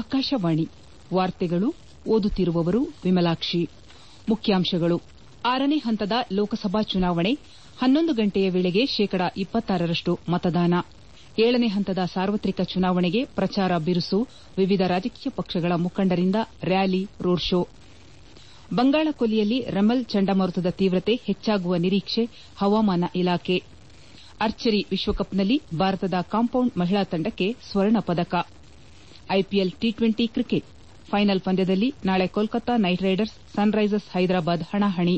ಆಕಾಶವಾಣಿ ವಾರ್ತೆಗಳು ಓದುತ್ತಿರುವವರು ವಿಮಲಾಕ್ಷಿ ಮುಖ್ಯಾಂಶಗಳು ಆರನೇ ಹಂತದ ಲೋಕಸಭಾ ಚುನಾವಣೆ ಹನ್ನೊಂದು ಗಂಟೆಯ ವೇಳೆಗೆ ಶೇಕಡ ಇಪ್ಪತ್ತಾರರಷ್ಟು ಮತದಾನ ಏಳನೇ ಹಂತದ ಸಾರ್ವತ್ರಿಕ ಚುನಾವಣೆಗೆ ಪ್ರಚಾರ ಬಿರುಸು ವಿವಿಧ ರಾಜಕೀಯ ಪಕ್ಷಗಳ ಮುಖಂಡರಿಂದ ರ್ಯಾಲಿ ರೋಡ್ ಶೋ ಬಂಗಾಳಕೊಲ್ಲಿಯಲ್ಲಿ ರೆಮಲ್ ಚಂಡಮಾರುತದ ತೀವ್ರತೆ ಹೆಚ್ಚಾಗುವ ನಿರೀಕ್ಷೆ ಹವಾಮಾನ ಇಲಾಖೆ ಆರ್ಚರಿ ವಿಶ್ವಕಪ್ನಲ್ಲಿ ಭಾರತದ ಕಾಂಪೌಂಡ್ ಮಹಿಳಾ ತಂಡಕ್ಕೆ ಸ್ವರ್ಣ ಪದಕ IPL T twenty cricket final ಪಂದ್ಯದಲ್ಲಿ ನಾಳೆ Kolkata Knight Riders Sun Risers Hyderabad ಹಣಾಹಣಿ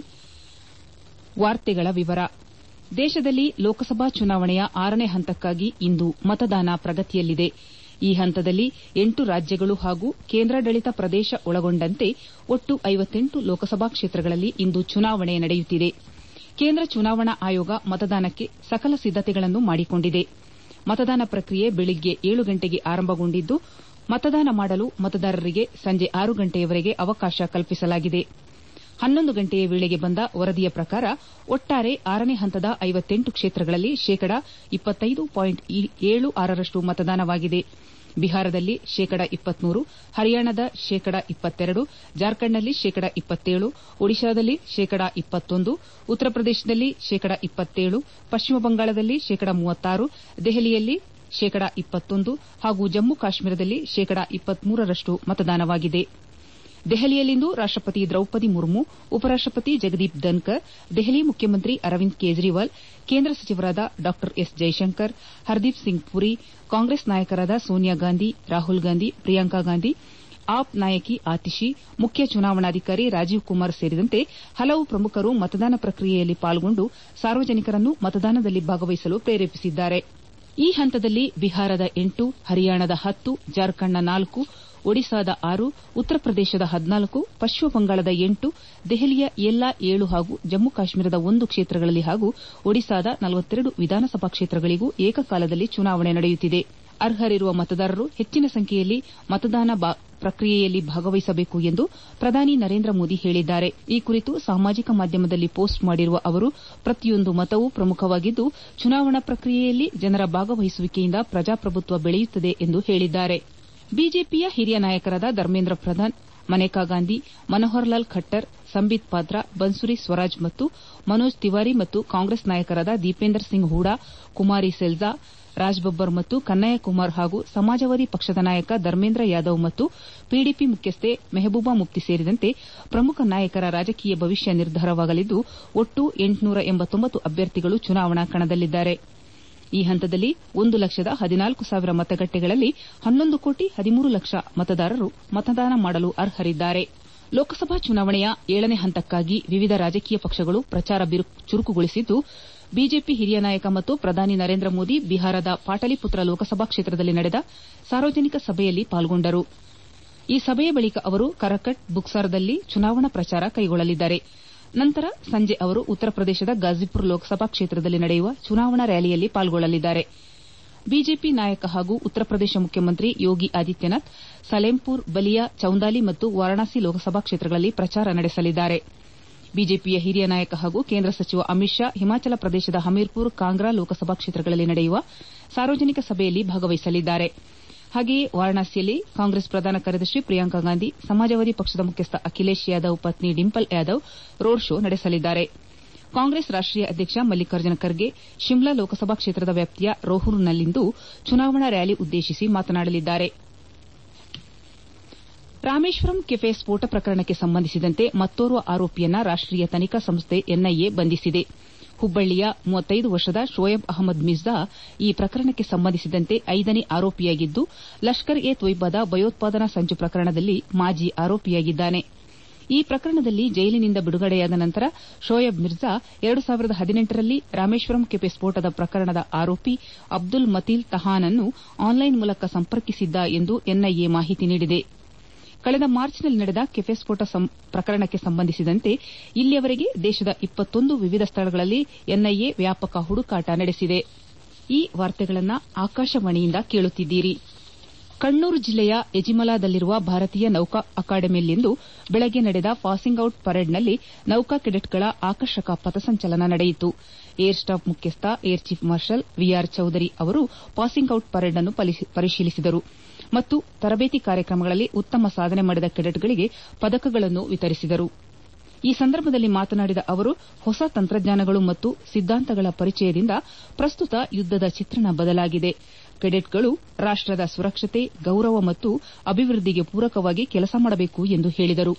ದೇಶದಲ್ಲಿ ಲೋಕಸಭಾ ಚುನಾವಣೆಯ ಆರನೇ ಹಂತಕ್ಕಾಗಿ ಇಂದು ಮತದಾನ ಪ್ರಗತಿಯಲ್ಲಿದೆ ಈ ಹಂತದಲ್ಲಿ ಎಂಟು ರಾಜ್ಯಗಳು ಹಾಗೂ ಕೇಂದ್ರಾಡಳಿತ ಪ್ರದೇಶ ಒಳಗೊಂಡಂತೆ ಒಟ್ಟು ಲೋಕಸಭಾ ಕ್ಷೇತ್ರಗಳಲ್ಲಿ ಇಂದು ಚುನಾವಣೆ ನಡೆಯುತ್ತಿದೆ ಕೇಂದ್ರ ಚುನಾವಣಾ ಆಯೋಗ ಮತದಾನಕ್ಕೆ ಸಕಲ ಸಿದ್ದತೆಗಳನ್ನು ಮಾಡಿಕೊಂಡಿದೆ ಮತದಾನ ಪ್ರಕ್ರಿಯೆ ಬೆಳಗ್ಗೆ ಏಳು ಗಂಟೆಗೆ ಆರಂಭಗೊಂಡಿದ್ದು ಮತದಾನ ಮಾಡಲು ಮತದಾರರಿಗೆ ಸಂಜೆ ಆರು ಗಂಟೆಯವರೆಗೆ ಅವಕಾಶ ಕಲ್ಪಿಸಲಾಗಿದೆ ಹನ್ನೊಂದು ಗಂಟೆಯ ವೇಳೆಗೆ ಬಂದ ವರದಿಯ ಪ್ರಕಾರ ಒಟ್ಟಾರೆ ಆರನೇ ಹಂತದ ಕ್ಷೇತ್ರಗಳಲ್ಲಿ ಶೇಕಡ ರಷ್ಟು ಮತದಾನವಾಗಿದೆ ಬಿಹಾರದಲ್ಲಿ ಶೇಕಡ ಹರಿಯಾಣದ ಶೇಕಡ ಜಾರ್ಖಂಡ್ನಲ್ಲಿ ಶೇಕಡ ಒಡಿಶಾದಲ್ಲಿ ಶೇಕಡ ಉತ್ತರ ಪ್ರದೇಶದಲ್ಲಿ ಶೇಕಡ ಪಶ್ಚಿಮ ಬಂಗಾಳದಲ್ಲಿ ಶೇಕಡ ದೆಹಲಿಯಲ್ಲಿ ಶೇಕಡ ಹಾಗೂ ಜಮ್ಮು ಕಾಶ್ಮೀರದಲ್ಲಿ ಶೇಕಡ ರಷ್ಟು ಮತದಾನವಾಗಿದೆ ದೆಹಲಿಯಲ್ಲಿಂದು ರಾಷ್ಟಪತಿ ದ್ರೌಪದಿ ಮುರ್ಮು ಉಪರಾಷ್ಟಪತಿ ಜಗದೀಪ್ ಧನ್ಕರ್ ದೆಹಲಿ ಮುಖ್ಯಮಂತ್ರಿ ಅರವಿಂದ್ ಕೇಜ್ರಿವಾಲ್ ಕೇಂದ್ರ ಸಚಿವರಾದ ಡಾ ಎಸ್ ಜೈಶಂಕರ್ ಹರ್ದೀಪ್ ಸಿಂಗ್ ಪುರಿ ಕಾಂಗ್ರೆಸ್ ನಾಯಕರಾದ ಸೋನಿಯಾ ಗಾಂಧಿ ರಾಹುಲ್ ಗಾಂಧಿ ಪ್ರಿಯಾಂಕಾ ಗಾಂಧಿ ಆಪ್ ನಾಯಕಿ ಆತಿಶಿ ಮುಖ್ಯ ಚುನಾವಣಾಧಿಕಾರಿ ರಾಜೀವ್ ಕುಮಾರ್ ಸೇರಿದಂತೆ ಹಲವು ಪ್ರಮುಖರು ಮತದಾನ ಪ್ರಕ್ರಿಯೆಯಲ್ಲಿ ಪಾಲ್ಗೊಂಡು ಸಾರ್ವಜನಿಕರನ್ನು ಮತದಾನದಲ್ಲಿ ಭಾಗವಹಿಸಲು ಪ್ರೇರೇಪಿಸಿದ್ದಾರೆ ಈ ಹಂತದಲ್ಲಿ ಬಿಹಾರದ ಎಂಟು ಹರಿಯಾಣದ ಹತ್ತು ಜಾರ್ಖಂಡ್ನ ನಾಲ್ಕು ಒಡಿಶಾದ ಆರು ಉತ್ತರ ಪ್ರದೇಶದ ಹದಿನಾಲ್ಕು ಪಶ್ಚಿಮ ಬಂಗಾಳದ ಎಂಟು ದೆಹಲಿಯ ಎಲ್ಲಾ ಏಳು ಹಾಗೂ ಜಮ್ಮು ಕಾಶ್ಮೀರದ ಒಂದು ಕ್ಷೇತ್ರಗಳಲ್ಲಿ ಹಾಗೂ ಒಡಿಶಾದ ವಿಧಾನಸಭಾ ಕ್ಷೇತ್ರಗಳಿಗೂ ಏಕಕಾಲದಲ್ಲಿ ಚುನಾವಣೆ ನಡೆಯುತ್ತಿದೆ ಅರ್ಹರಿರುವ ಮತದಾರರು ಹೆಚ್ಚಿನ ಸಂಖ್ಯೆಯಲ್ಲಿ ಮತದಾನ ಪ್ರಕ್ರಿಯೆಯಲ್ಲಿ ಭಾಗವಹಿಸಬೇಕು ಎಂದು ಪ್ರಧಾನಿ ನರೇಂದ್ರ ಮೋದಿ ಹೇಳಿದ್ದಾರೆ ಈ ಕುರಿತು ಸಾಮಾಜಿಕ ಮಾಧ್ಯಮದಲ್ಲಿ ಪೋಸ್ಟ್ ಮಾಡಿರುವ ಅವರು ಪ್ರತಿಯೊಂದು ಮತವೂ ಪ್ರಮುಖವಾಗಿದ್ದು ಚುನಾವಣಾ ಪ್ರಕ್ರಿಯೆಯಲ್ಲಿ ಜನರ ಭಾಗವಹಿಸುವಿಕೆಯಿಂದ ಪ್ರಜಾಪ್ರಭುತ್ವ ಬೆಳೆಯುತ್ತದೆ ಎಂದು ಹೇಳಿದ್ದಾರೆ ಬಿಜೆಪಿಯ ಹಿರಿಯ ನಾಯಕರಾದ ಧರ್ಮೇಂದ್ರ ಪ್ರಧಾನ್ ಮನೇಕಾ ಗಾಂಧಿ ಮನೋಹರ್ ಲಾಲ್ ಖಟ್ಟರ್ ಸಂಬಿತ್ ಪಾತ್ರಾ ಬನ್ಸುರಿ ಸ್ವರಾಜ್ ಮತ್ತು ಮನೋಜ್ ತಿವಾರಿ ಮತ್ತು ಕಾಂಗ್ರೆಸ್ ನಾಯಕರಾದ ದೀಪೇಂದರ್ ಸಿಂಗ್ ಹೂಡಾ ಕುಮಾರಿ ಸೆಲ್ಜಾ ರಾಜ್ ಬಬ್ಬರ್ ಮತ್ತು ಕನ್ನಯ್ಯ ಕುಮಾರ್ ಹಾಗೂ ಸಮಾಜವಾದಿ ಪಕ್ಷದ ನಾಯಕ ಧರ್ಮೇಂದ್ರ ಯಾದವ್ ಮತ್ತು ಪಿಡಿಪಿ ಮುಖ್ಯಸ್ಥೆ ಮೆಹಬೂಬಾ ಮುಫ್ತಿ ಸೇರಿದಂತೆ ಪ್ರಮುಖ ನಾಯಕರ ರಾಜಕೀಯ ಭವಿಷ್ಯ ನಿರ್ಧಾರವಾಗಲಿದ್ದು ಒಟ್ಟು ಅಭ್ಯರ್ಥಿಗಳು ಚುನಾವಣಾ ಕಣದಲ್ಲಿದ್ದಾರೆ ಈ ಹಂತದಲ್ಲಿ ಒಂದು ಲಕ್ಷದ ಹದಿನಾಲ್ಕು ಸಾವಿರ ಮತಗಟ್ಟೆಗಳಲ್ಲಿ ಹನ್ನೊಂದು ಕೋಟಿ ಹದಿಮೂರು ಲಕ್ಷ ಮತದಾರರು ಮತದಾನ ಮಾಡಲು ಅರ್ಹರಿದ್ದಾರೆ ಲೋಕಸಭಾ ಚುನಾವಣೆಯ ಏಳನೇ ಹಂತಕ್ಕಾಗಿ ವಿವಿಧ ರಾಜಕೀಯ ಪಕ್ಷಗಳು ಪ್ರಚಾರ ಚುರುಕುಗೊಳಿಸಿದ್ದು ಬಿಜೆಪಿ ಹಿರಿಯ ನಾಯಕ ಮತ್ತು ಪ್ರಧಾನಿ ನರೇಂದ್ರ ಮೋದಿ ಬಿಹಾರದ ಪಾಟಲಿಪುತ್ರ ಲೋಕಸಭಾ ಕ್ಷೇತ್ರದಲ್ಲಿ ನಡೆದ ಸಾರ್ವಜನಿಕ ಸಭೆಯಲ್ಲಿ ಪಾಲ್ಗೊಂಡರು ಈ ಸಭೆಯ ಬಳಿಕ ಅವರು ಕರಕಟ್ ಬುಕ್ಸಾರ್ದಲ್ಲಿ ಚುನಾವಣಾ ಪ್ರಚಾರ ಕೈಗೊಳ್ಳಲಿದ್ದಾರೆ ನಂತರ ಸಂಜೆ ಅವರು ಉತ್ತರ ಪ್ರದೇಶದ ಗಾಜಿಪುರ್ ಲೋಕಸಭಾ ಕ್ಷೇತ್ರದಲ್ಲಿ ನಡೆಯುವ ಚುನಾವಣಾ ರ್ಯಾಲಿಯಲ್ಲಿ ಪಾಲ್ಗೊಳ್ಳಲಿದ್ದಾರೆ ಬಿಜೆಪಿ ನಾಯಕ ಹಾಗೂ ಉತ್ತರ ಪ್ರದೇಶ ಮುಖ್ಯಮಂತ್ರಿ ಯೋಗಿ ಆದಿತ್ಯನಾಥ್ ಸಲೇಂಪುರ್ ಬಲಿಯಾ ಚೌಂದಾಲಿ ಮತ್ತು ವಾರಾಣಸಿ ಲೋಕಸಭಾ ಕ್ಷೇತ್ರಗಳಲ್ಲಿ ಪ್ರಚಾರ ನಡೆಸಲಿದ್ದಾರೆ ಬಿಜೆಪಿಯ ಹಿರಿಯ ನಾಯಕ ಹಾಗೂ ಕೇಂದ್ರ ಸಚಿವ ಅಮಿತ್ ಶಾ ಹಿಮಾಚಲ ಪ್ರದೇಶದ ಹಮೀರ್ಪುರ್ ಕಾಂಗ್ರಾ ಲೋಕಸಭಾ ಕ್ಷೇತ್ರಗಳಲ್ಲಿ ನಡೆಯುವ ಸಾರ್ವಜನಿಕ ಸಭೆಯಲ್ಲಿ ಭಾಗವಹಿಸಲಿದ್ದಾರೆ ಹಾಗೆಯೇ ವಾರಾಣಸಿಯಲ್ಲಿ ಕಾಂಗ್ರೆಸ್ ಪ್ರಧಾನ ಕಾರ್ಯದರ್ಶಿ ಪ್ರಿಯಾಂಕಾ ಗಾಂಧಿ ಸಮಾಜವಾದಿ ಪಕ್ಷದ ಮುಖ್ಯಸ್ಥ ಅಖಿಲೇಶ್ ಯಾದವ್ ಪತ್ನಿ ಡಿಂಪಲ್ ಯಾದವ್ ರೋಡ್ ಶೋ ನಡೆಸಲಿದ್ದಾರೆ ಕಾಂಗ್ರೆಸ್ ರಾಷ್ಟೀಯ ಅಧ್ಯಕ್ಷ ಮಲ್ಲಿಕಾರ್ಜುನ ಖರ್ಗೆ ಶಿಮ್ಲಾ ಲೋಕಸಭಾ ಕ್ಷೇತ್ರದ ವ್ಯಾಪ್ತಿಯ ರೋಹ್ತಕ್ನಲ್ಲಿಂದು ಚುನಾವಣಾ ರ್ಯಾಲಿ ಉದ್ದೇಶಿಸಿ ಮಾತನಾಡಲಿದ್ದಾರೆ ರಾಮೇಶ್ವರಂ ಕೆಫೆ ಸ್ಫೋಟ ಪ್ರಕರಣಕ್ಕೆ ಸಂಬಂಧಿಸಿದಂತೆ ಮತ್ತೋರ್ವ ಆರೋಪಿಯನ್ನ ರಾಷ್ಟೀಯ ತನಿಖಾ ಸಂಸ್ಥೆ ಎನ್ಐಎ ಬಂಧಿಸಿದೆ ಹುಬ್ಬಳ್ಳಿಯ ಮೂವತ್ತೈದು ವರ್ಷದ ಶೋಯಬ್ ಅಹಮದ್ ಮಿರ್ಜಾ ಈ ಪ್ರಕರಣಕ್ಕೆ ಸಂಬಂಧಿಸಿದಂತೆ ಐದನೇ ಆರೋಪಿಯಾಗಿದ್ದು ಲಷ್ಕರ್ ಎ ತೊಯ್ಬಾದ ಭಯೋತ್ಪಾದನಾ ಸಂಚು ಪ್ರಕರಣದಲ್ಲಿ ಮಾಜಿ ಆರೋಪಿಯಾಗಿದ್ದಾನೆ ಈ ಪ್ರಕರಣದಲ್ಲಿ ಜೈಲಿನಿಂದ ಬಿಡುಗಡೆಯಾದ ನಂತರ ಶೋಯಬ್ ಮಿರ್ಜಾ ಎರಡು ಸಾವಿರದ ಹದಿನೆಂಟರಲ್ಲಿ ರಾಮೇಶ್ವರಂ ಕೆಫೆ ಸ್ಫೋಟದ ಪ್ರಕರಣದ ಆರೋಪಿ ಅಬ್ದುಲ್ ಮತೀಲ್ ತಹಾನ್ನ್ನು ಆನ್ಲೈನ್ ಮೂಲಕ ಸಂಪರ್ಕಿಸಿದ್ದ ಎಂದು ಎನ್ಐಎ ಮಾಹಿತಿ ನೀಡಿದೆ ಕಳೆದ ಮಾರ್ಚ್ನಲ್ಲಿ ನಡೆದ ಕೆಫೆ ಸ್ಫೋಟ ಪ್ರಕರಣಕ್ಕೆ ಸಂಬಂಧಿಸಿದಂತೆ ಇಲ್ಲಿಯವರೆಗೆ ದೇಶದ ಇಪ್ಪತ್ತೊಂದು ವಿವಿಧ ಸ್ಥಳಗಳಲ್ಲಿ ಎನ್ಐಎ ವ್ಯಾಪಕ ಹುಡುಕಾಟ ನಡೆಸಿದೆ ಕಣ್ಣೂರು ಜಿಲ್ಲೆಯ ಎಜಿಮಲಾದಲ್ಲಿರುವ ಭಾರತೀಯ ನೌಕಾ ಅಕಾಡೆಮಿಯಲ್ಲಿಂದು ಬೆಳಗ್ಗೆ ನಡೆದ ಪಾಸಿಂಗ್ ಔಟ್ ಪರೇಡ್ನಲ್ಲಿ ನೌಕಾ ಕೆಡೆಟ್ಗಳ ಆಕರ್ಷಕ ಪಥಸಂಚಲನ ನಡೆಯಿತು ಏರ್ ಸ್ಟಾಫ್ ಮುಖ್ಯಸ್ಥ air chief marshal V R Chaudhari ಅವರು ಪಾಸಿಂಗ್ ಔಟ್ ಪರೇಡ್ ಅನ್ನು ಪರಿಶೀಲಿಸಿದರು ಮತ್ತು ತರಬೇತಿ ಕಾರ್ಯಕ್ರಮಗಳಲ್ಲಿ ಉತ್ತಮ ಸಾಧನೆ ಮಾಡಿದ ಕೆಡೆಟ್ಗಳಿಗೆ ಪದಕಗಳನ್ನು ವಿತರಿಸಿದರು ಈ ಸಂದರ್ಭದಲ್ಲಿ ಮಾತನಾಡಿದ ಅವರು ಹೊಸ ತಂತ್ರಜ್ಞಾನಗಳು ಮತ್ತು ಸಿದ್ದಾಂತಗಳ ಪರಿಚಯದಿಂದ ಪ್ರಸ್ತುತ ಯುದ್ದದ ಚಿತ್ರಣ ಬದಲಾಗಿದೆ ಕೆಡೆಟ್ಗಳು ರಾಷ್ಟದ ಸುರಕ್ಷತೆ ಗೌರವ ಮತ್ತು ಅಭಿವೃದ್ದಿಗೆ ಪೂರಕವಾಗಿ ಕೆಲಸ ಮಾಡಬೇಕು ಎಂದು ಹೇಳಿದರು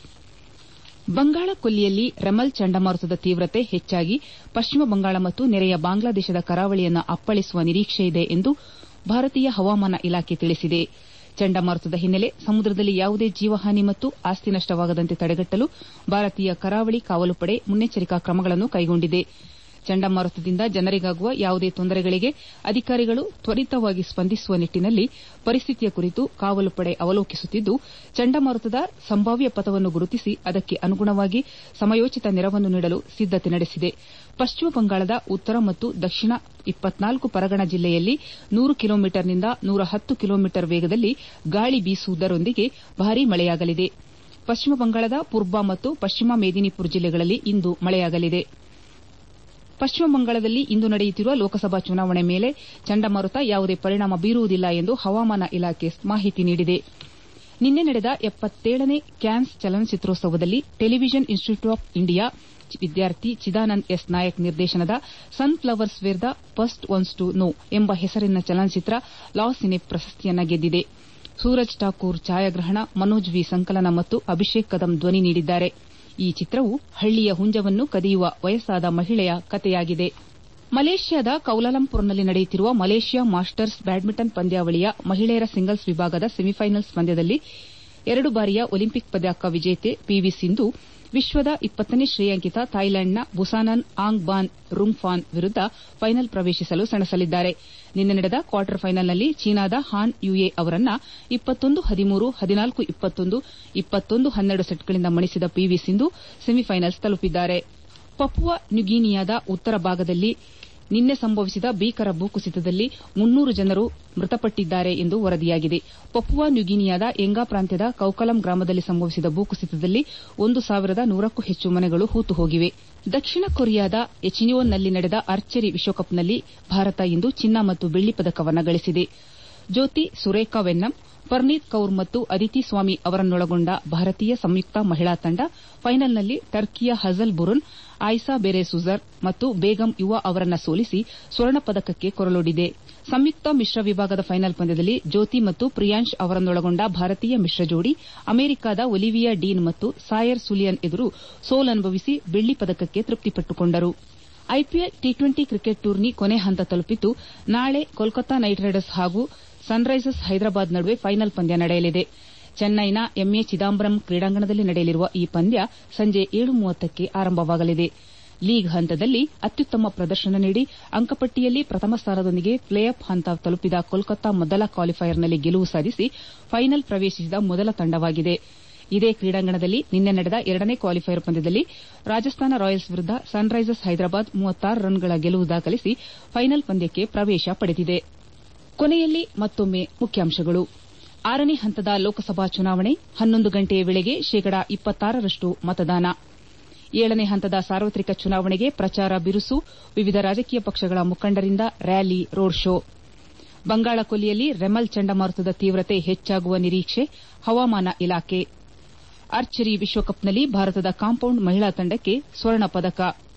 ಬಂಗಾಳ ಕೊಲ್ಲಿಯಲ್ಲಿ ರೆಮಲ್ ಚಂಡಮಾರುತದ ತೀವ್ರತೆ ಹೆಚ್ಚಾಗಿ ಪಶ್ಚಿಮ ಬಂಗಾಳ ಮತ್ತು ನೆರೆಯ ಬಾಂಗ್ಲಾದೇಶದ ಕರಾವಳಿಯನ್ನು ಅಪ್ಪಳಿಸುವ ನಿರೀಕ್ಷೆಯಿದೆ ಎಂದು ಭಾರತೀಯ ಹವಾಮಾನ ಇಲಾಖೆ ತಿಳಿಸಿದೆ ಚಂಡಮಾರುತದ ಹಿನ್ನೆಲೆ ಸಮುದ್ರದಲ್ಲಿ ಯಾವುದೇ ಜೀವಹಾನಿ ಮತ್ತು ಆಸ್ತಿ ನಷ್ಟವಾಗದಂತೆ ತಡೆಗಟ್ಟಲು ಭಾರತೀಯ ಕರಾವಳಿ ಕಾವಲು ಪಡೆ ಮುನ್ನೆಚ್ಚರಿಕಾ ಕ್ರಮಗಳನ್ನು ಕೈಗೊಂಡಿದೆ ಚಂಡಮಾರುತದಿಂದ ಜನರಿಗಾಗುವ ಯಾವುದೇ ತೊಂದರೆಗಳಿಗೆ ಅಧಿಕಾರಿಗಳು ತ್ವರಿತವಾಗಿ ಸ್ಪಂದಿಸುವ ನಿಟ್ಟಿನಲ್ಲಿ ಪರಿಸ್ಥಿತಿಯ ಕುರಿತು ಕಾವಲು ಪಡೆ ಅವಲೋಕಿಸುತ್ತಿದ್ದು ಚಂಡಮಾರುತದ ಸಂಭಾವ್ಯ ಪಥವನ್ನು ಗುರುತಿಸಿ ಅದಕ್ಕೆ ಅನುಗುಣವಾಗಿ ಸಮಯೋಚಿತ ನೆರವನ್ನು ನೀಡಲು ಸಿದ್ದತೆ ನಡೆಸಿದೆ ಪಶ್ಚಿಮ ಬಂಗಾಳದ ಉತ್ತರ ಮತ್ತು ದಕ್ಷಿಣ ಇಪ್ಪತ್ನಾಲ್ಕು ಪರಗಣ ಜಿಲ್ಲೆಯಲ್ಲಿ ನೂರು ಕಿಲೋಮೀಟರ್ನಿಂದ ನೂರ ಹತ್ತು ಕಿಲೋಮೀಟರ್ ವೇಗದಲ್ಲಿ ಗಾಳಿ ಬೀಸುವುದರೊಂದಿಗೆ ಭಾರೀ ಮಳೆಯಾಗಲಿದೆ ಪಶ್ಚಿಮ ಬಂಗಾಳದ ಪೂರ್ಬ ಮತ್ತು ಪಶ್ಚಿಮ ಮೇದಿನಿಪುರ್ ಜಿಲ್ಲೆಗಳಲ್ಲಿ ಇಂದು ಮಳೆಯಾಗಲಿದೆ ಪಶ್ಚಿಮ ಬಂಗಾಳದಲ್ಲಿ ಇಂದು ನಡೆಯುತ್ತಿರುವ ಲೋಕಸಭಾ ಚುನಾವಣೆ ಮೇಲೆ ಚಂಡಮಾರುತ ಯಾವುದೇ ಪರಿಣಾಮ ಬೀರುವುದಿಲ್ಲ ಎಂದು ಹವಾಮಾನ ಇಲಾಖೆ ಮಾಹಿತಿ ನೀಡಿದೆ ನಿನ್ನೆ ನಡೆದ ಎಪ್ಪತ್ತೇಳನೇ ಕ್ಯಾನ್ಸ್ ಚಲನಚಿತ್ರೋತ್ಸವದಲ್ಲಿ ಟೆಲಿವಿಷನ್ ಇನ್ಸ್ಟಿಟ್ಯೂಟ್ ಆಫ್ ಇಂಡಿಯಾ ವಿದ್ಯಾರ್ಥಿ ಚಿದಾನಂದ್ ಎಸ್ ನಾಯಕ್ ನಿರ್ದೇಶನದ Sunflowers Were the First Ones to Know ಎಂಬ ಹೆಸರಿನ ಚಲನಚಿತ್ರ ಲಾ ಸಿನೆ ಪ್ರಶಸ್ತಿಯನ್ನು ಗೆದ್ದಿದೆ ಸೂರಜ್ ಠಾಕೂರ್ ಛಾಯಾಗ್ರಹಣ ಮನೋಜ್ ವಿ ಸಂಕಲನ ಮತ್ತು ಅಭಿಷೇಕ್ ಕದಂ ಧ್ವನಿ ನೀಡಿದ್ದಾರೆ ಈ ಚಿತ್ರವು ಹಳ್ಳಿಯ ಹುಂಜವನ್ನು ಕದಿಯುವ ವಯಸ್ಸಾದ ಮಹಿಳೆಯ ಕಥೆಯಾಗಿದೆ ಮಲೇಷ್ಯಾದ ಕೌಲಾಲಂಪುರ್ನಲ್ಲಿ ನಡೆಯುತ್ತಿರುವ ಮಲೇಷ್ಯಾ ಮಾಸ್ಟರ್ಸ್ ಬ್ಯಾಡ್ಮಿಂಟನ್ ಪಂದ್ಯಾವಳಿಯ ಮಹಿಳೆಯರ ಸಿಂಗಲ್ಸ್ ವಿಭಾಗದ ಸೆಮಿಫೈನಲ್ಸ್ ಪಂದ್ಯದಲ್ಲಿ ಎರಡು ಬಾರಿಯ ಒಲಿಂಪಿಕ್ ಪದಕ ವಿಜೇತೆ ಪಿವಿ ಸಿಂಧು ವಿಶ್ವದ ಇಪ್ಪತ್ತನೇ ಶ್ರೇಯಾಂಕಿತ ಥಾಯ್ಲೆಂಡ್ನ ಬುಸಾನನ್ ಆಂಗ್ ಬಾನ್ ರುಂಗ್ಫಾನ್ ವಿರುದ್ದ ಫೈನಲ್ ಪ್ರವೇಶಿಸಲು ಸೆಣಸಲಿದ್ದಾರೆ ನಿನ್ನೆ ನಡೆದ ಕ್ವಾರ್ಟರ್ ಫೈನಲ್ನಲ್ಲಿ ಚೀನಾದ ಹಾನ್ ಯುಯೆ ಅವರನ್ನ ಇಪ್ಪತ್ತೊಂದು ಹದಿಮೂರು ಹದಿನಾಲ್ಕು ಇಪ್ಪತ್ತೊಂದು ಇಪ್ಪತ್ತೊಂದು ಹನ್ನೆರಡು ಸೆಟ್ಗಳಿಂದ ಮಣಿಸಿದ ಪಿವಿ ಸಿಂಧು ಸೆಮಿಫೈನಲ್ಸ್ ತಲುಪಿದ್ದಾರೆ ಪಪುವಾ ನ್ಯೂಗಿನಿಯಾದ ಉತ್ತರ ಭಾಗದಲ್ಲಿ ನಿನ್ನೆ ಸಂಭವಿಸಿದ ಭೀಕರ ಭೂಕುಸಿತದಲ್ಲಿ ಮುನ್ನೂರು ಜನರು ಮೃತಪಟ್ಟಿದ್ದಾರೆ ಎಂದು ವರದಿಯಾಗಿದೆ ಪಪುವಾ ನ್ಯೂಗಿನಿಯಾದ ಎಂಗಾ ಪ್ರಾಂತ್ಯದ ಕೌಕಲಂ ಗ್ರಾಮದಲ್ಲಿ ಸಂಭವಿಸಿದ ಭೂಕುಸಿತದಲ್ಲಿ ಒಂದು ಸಾವಿರದ ನೂರಕ್ಕೂ ಹೆಚ್ಚು ಮನೆಗಳು ಹೂತು ಹೋಗಿವೆ ದಕ್ಷಿಣ ಕೊರಿಯಾದ ಎಚಿನಿಯೋನ್ನಲ್ಲಿ ನಡೆದ ಆರ್ಚರಿ ವಿಶ್ವಕಪ್ನಲ್ಲಿ ಭಾರತ ಇಂದು ಚಿನ್ನ ಮತ್ತು ಬೆಳ್ಳಿ ಪದಕವನ್ನು ಗಳಿಸಿದೆ ಜ್ಯೋತಿ ಸುರೇಖಾ ವೆನ್ನಂ ಪರ್ನೀತ್ ಕೌರ್ ಮತ್ತು ಅದಿತಿ ಸ್ವಾಮಿ ಅವರನ್ನೊಳಗೊಂಡ ಭಾರತೀಯ ಸಂಯುಕ್ತ ಮಹಿಳಾ ತಂಡ ಫೈನಲ್ನಲ್ಲಿ ಟರ್ಕಿಯ ಹಜಲ್ ಬುರುನ್ ಆಯಿಸಾ ಬೆರೆಸುಜರ್ ಮತ್ತು ಬೇಗಂ ಯುವಾ ಅವರನ್ನ ಸೋಲಿಸಿ ಸ್ವರ್ಣ ಪದಕಕ್ಕೆ ಕೊರಳೊಡ್ಡಿದೆ ಸಂಯುಕ್ತ ಮಿಶ್ರ ವಿಭಾಗದ ಫೈನಲ್ ಪಂದ್ಯದಲ್ಲಿ ಜ್ಯೋತಿ ಮತ್ತು ಪ್ರಿಯಾಂಶ್ ಅವರನ್ನೊಳಗೊಂಡ ಭಾರತೀಯ ಮಿಶ್ರ ಜೋಡಿ ಅಮೆರಿಕದ ಒಲಿವಿಯಾ ಡೀನ್ ಮತ್ತು ಸಾಯರ್ ಸುಲಿಯನ್ ಎದುರು ಸೋಲನುಭವಿಸಿ ಬೆಳ್ಳಿ ಪದಕಕ್ಕೆ ತೃಪ್ತಿಪಟ್ಟುಕೊಂಡರು IPL T twenty cricket tourney ಕೊನೆ ಹಂತ ತಲುಪಿದ್ದು ನಾಳೆ ಕೋಲ್ಕತಾ ನೈಟ್ ರೈಡರ್ಸ್ ಹಾಗೂ ಸನ್ರೈಸರ್ಸ್ ಹೈದರಾಬಾದ್ ನಡುವೆ ಫೈನಲ್ ಪಂದ್ಯ ನಡೆಯಲಿದೆ ಚೆನ್ನೈನ ಎಂಎ ಚಿದಂಬರಂ ಕ್ರೀಡಾಂಗಣದಲ್ಲಿ ನಡೆಯಲಿರುವ ಈ ಪಂದ್ಯ ಸಂಜೆ ಏಳು ಮೂವತ್ತಕ್ಕೆ ಆರಂಭವಾಗಲಿದೆ ಲೀಗ್ ಹಂತದಲ್ಲಿ ಅತ್ಯುತ್ತಮ ಪ್ರದರ್ಶನ ನೀಡಿ ಅಂಕಪಟ್ಟಿಯಲ್ಲಿ ಪ್ರಥಮ ಸ್ಥಾನದೊಂದಿಗೆ ಪ್ಲೇ ಆಫ್ ಹಂತ ತಲುಪಿದ ಕೋಲ್ಕತಾ ಮೊದಲ ಕ್ವಾಲಿಫೈಯರ್ನಲ್ಲಿ ಗೆಲುವು ಸಾಧಿಸಿ ಫೈನಲ್ ಪ್ರವೇಶಿಸಿದ ಮೊದಲ ತಂಡವಾಗಿದೆ ಇದೇ ಕ್ರೀಡಾಂಗಣದಲ್ಲಿ ನಿನ್ನೆ ನಡೆದ ಎರಡನೇ ಕ್ವಾಲಿಫೈಯರ್ ಪಂದ್ಯದಲ್ಲಿ ರಾಜಸ್ಥಾನ ರಾಯಲ್ಸ್ ವಿರುದ್ದ ಸನ್ರೈಸರ್ಸ್ ಹೈದರಾಬಾದ್ ಮೂವತ್ತಾರು ರನ್ಗಳ ಗೆಲುವು ದಾಖಲಿಸಿ ಫೈನಲ್ ಪಂದ್ಯಕ್ಕೆ ಪ್ರವೇಶ ಪಡೆದಿದೆ ಕೊನೆಯಲ್ಲಿ ಮತ್ತೊಮ್ಮೆ ಮುಖ್ಯಾಂಶಗಳು ಆರನೇ ಹಂತದ ಲೋಕಸಭಾ ಚುನಾವಣೆ ಹನ್ನೊಂದು ಗಂಟೆಯ ವೇಳೆಗೆ ಶೇಕಡಾ ಇಪ್ಪತ್ತಾರರಷ್ಟು ಮತದಾನ ಏಳನೇ ಹಂತದ ಸಾರ್ವತ್ರಿಕ ಚುನಾವಣೆಗೆ ಪ್ರಚಾರ ಬಿರುಸು ವಿವಿಧ ರಾಜಕೀಯ ಪಕ್ಷಗಳ ಮುಖಂಡರಿಂದ ರ್ಯಾಲಿ ರೋಡ್ ಶೋ ಬಂಗಾಳ ಕೊಲ್ಲಿಯಲ್ಲಿ ರೆಮಲ್ ಚಂಡಮಾರುತದ ತೀವ್ರತೆ ಹೆಚ್ಚಾಗುವ ನಿರೀಕ್ಷೆ ಹವಾಮಾನ ಇಲಾಖೆ ಆರ್ಚರಿ ವಿಶ್ವಕಪ್ನಲ್ಲಿ ಭಾರತದ ಕಾಂಪೌಂಡ್ ಮಹಿಳಾ ತಂಡಕ್ಕೆ ಸ್ವರ್ಣ ಪದಕ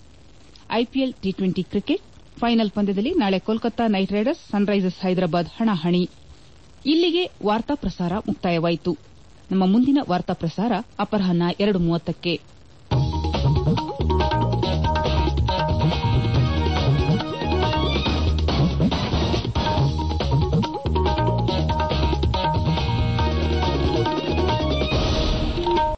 IPL T twenty cricket final ಪಂದ್ಯದಲ್ಲಿ ನಾಳೆ Kolkata Knight Riders Sunrisers Hyderabad ಹಣಾಹಣಿ ಇಲ್ಲಿಗೆ ವಾರ್ತಾ ಪ್ರಸಾರ ಮುಕ್ತಾಯವಾಯಿತು ನಮ್ಮ ಮುಂದಿನ ವಾರ್ತಾ ಪ್ರಸಾರ ಅಪರಾಹ್ನ ಎರಡು ಮೂವತ್ತಕ್ಕೆ